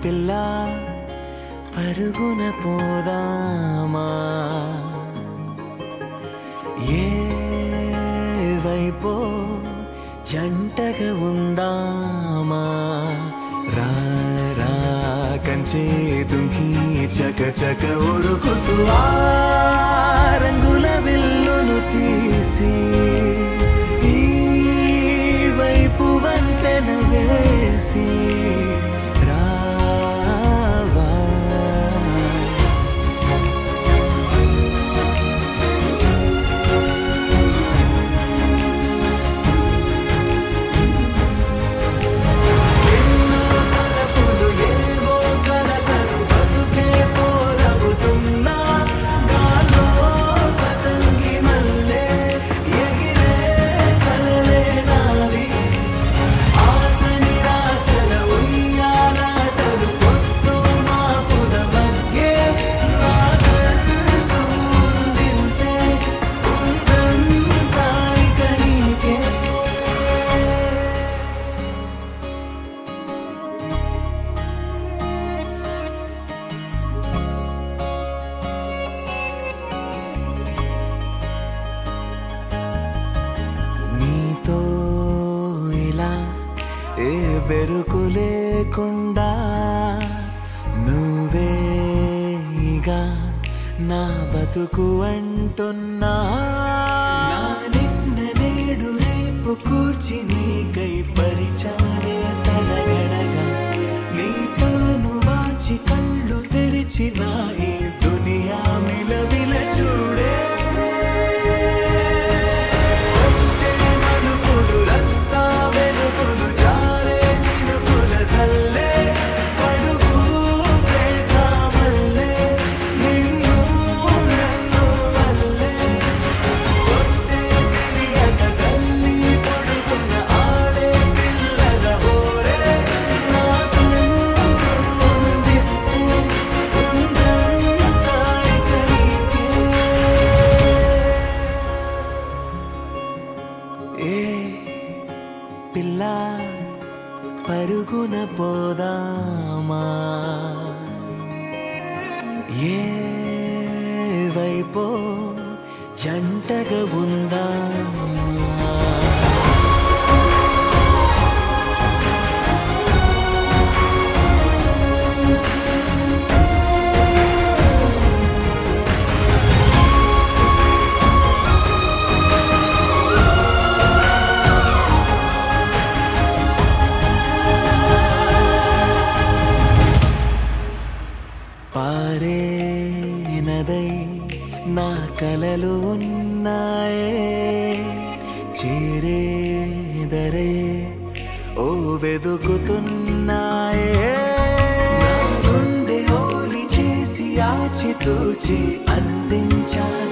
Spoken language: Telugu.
పిల్ల పరుగున పోదామా ఏ వైపో జంటగా ఉందామా రా రా కంచే దుంకి చక చక ఉరుకుతూ ఆ రంగుల విల్లును తీసి ఈ వైపు వంతెన వేసి రావా ఎన్నో తలపులు ఏవో కలతలు బతుకే పోరవుతున్నా గాల్లో పతంగి మల్లె ఎగిరే కలలే నావి ఆశ నిరాశల ఉయ్యాలాటలు పొత్తు మాపుల మధ్యే నాకంటూ ఉందింతే ఉందంతా ఇక నీకే నీతో ఇలా ఏ బెరుకు లేకుండా నువ్వేగా నా బతుకు అంటున్నా నా నిన్న నేడు రేపు కూర్చి నీకై పరిచానే తలగడగా నీ తలను వాచి కళ్ళు తెరిచి నా ఈ దునియా మిలవిల చూడే వచ్చే మలుపులు రస్తా వెలుగులు జారే చినుకుల సల్లే పడుగు ప్రేమ మల్లె నిన్ను నన్ను వల్లే కొట్టే తెలియక తల్లి పొడుగున ఆడే పిల్లల హోరే నాకు ఉందితే ఉందంతా ఇక నీకే ఏ పిల్ల పరుగున పోదామా ఏ వైపో జంటగా ఉందామా పారే నదై నా కలలు ఉన్నాయే చేరేదరే ఓ వెదుకుతున్నాయే నా గుండె ఓలి చేసి ఆచితూచి అందించాలి